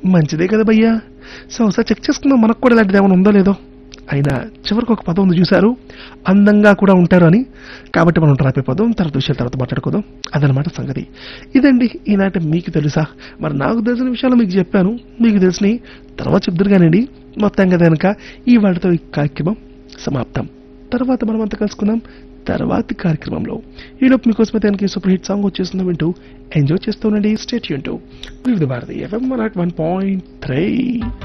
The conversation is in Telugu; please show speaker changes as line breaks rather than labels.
మంచిదే కదా భయ్యా సో ఒకసారి చెక్ చేసుకుందాం మనకు కూడా ఇలాంటిది ఏమైనా ఉందో లేదో అయినా చివరికి ఒక పదం ఉంది చూశారు అందంగా కూడా ఉంటారు అని కాబట్టి మనం ట్రాపే పదం తర్వాత విషయాల తర్వాత మాట్లాడుకుందాం అదనమాట సంగతి ఇదండి ఈనాటి మీకు తెలుసా మరి నాకు తెలిసిన విషయాలు మీకు చెప్పాను మీకు తెలిసినవి తర్వాత చెప్తారు కానివ్వండి మొత్తంగా కనుక ఈ వాటితో ఈ కార్యక్రమం సమాప్తం తర్వాత మనం అంతా కలుసుకుందాం తర్వాతి కార్యక్రమంలో ఈలోపు మీకోసం దానికి సూపర్ హిట్ సాంగ్ వచ్చేస్తుందో వింటూ ఎంజాయ్ చేస్తూ ఉండండి స్టేట్ యూన్ Vividh Bharati FM one point three